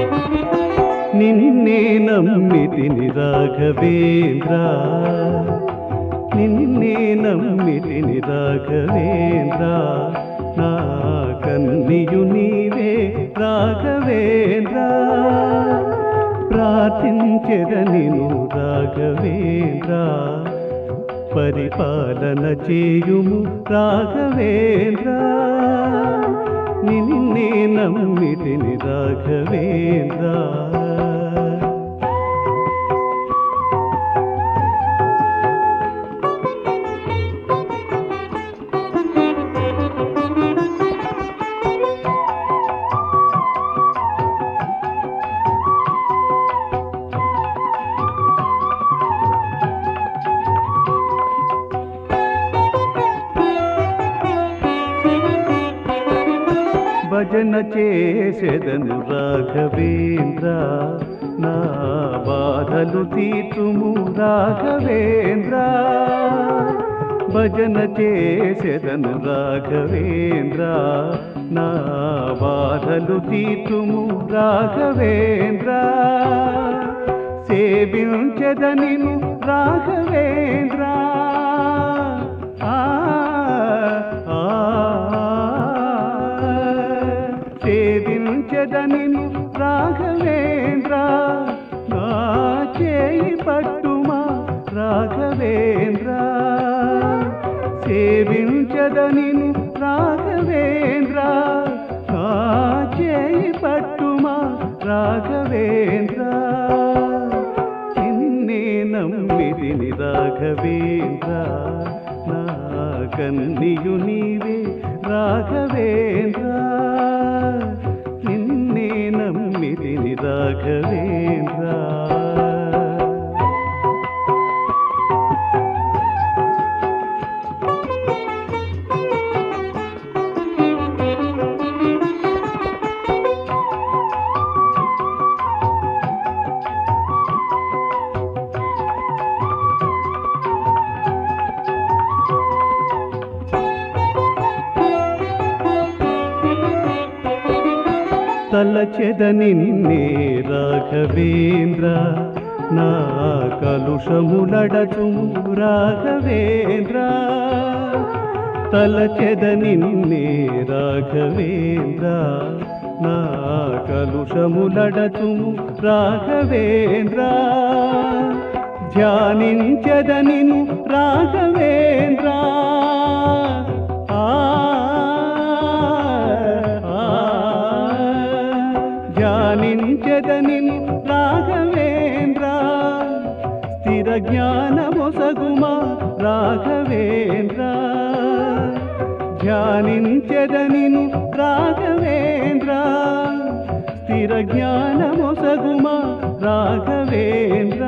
నిన్నే నమ్మితిని రాఘవేంద్ర నిన్నే నమ్మితిని రాఘవేంద్ర నా కన్నియు నీవే రాఘవేంద్ర ప్రార్థించెద నిను రాఘవేంద్ర పరిపాలన చేయుము రాఘవేంద్ర నిన్నే నమ్మితిని రాఘవేంద్ర భజన చేసెదను రాఘవేంద్ర నా బాధలు తీర్చుము రాఘవేంద్ర భజన చేసెదను రాఘవేంద్ర నా బాధలు తీర్చుము రాఘవేంద్ర సేవించదనిను రాఘవేంద్ర ఆ ఆ సేవించదనిను రాఘవేంద్ర నా చేయి పట్టుమా రాఘవేంద్ర సేవించదనిను రాఘవేంద్ర నా చేయి పట్టుమా రాఘవేంద్ర నిన్నే నమ్మిదిని రాఘవేంద్ర నా కన్నియు నీవే రాఘవేంద్ర నిన్నే నమ్మిదిని రాఘవేంద్ర తలచెద నిన్నే రాఘవేంద్ర నా కలుషములడచుము రాఘవేంద్ర తలచెద నిన్నే రాఘవేంద్ర నా కలుషములడచుము రాఘవేంద్ర ధ్యానించదనిను రాఘవేంద్ర ఆ ధ్యానించదనిను రాఘవేంద్ర స్థిర జ్ఞానమొసగుమా రాఘవేంద్ర ధ్యానించదనిను రాఘవేంద్ర స్థిర జ్ఞానమొసగుమా రాఘవేంద్ర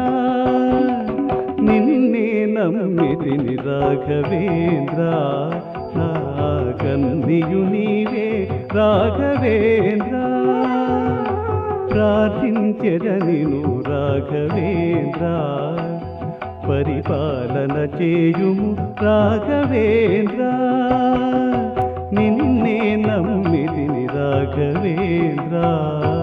నిన్నే నమ్మితిని రాఘవేంద్ర నా కన్నియు నీవే రాఘవేంద్ర ప్రార్థించెదనిను రాఘవేంద్ర పరిపాలన చేయుము రాఘవేంద్ర నిన్నే నమ్మితిని రాఘవేంద్ర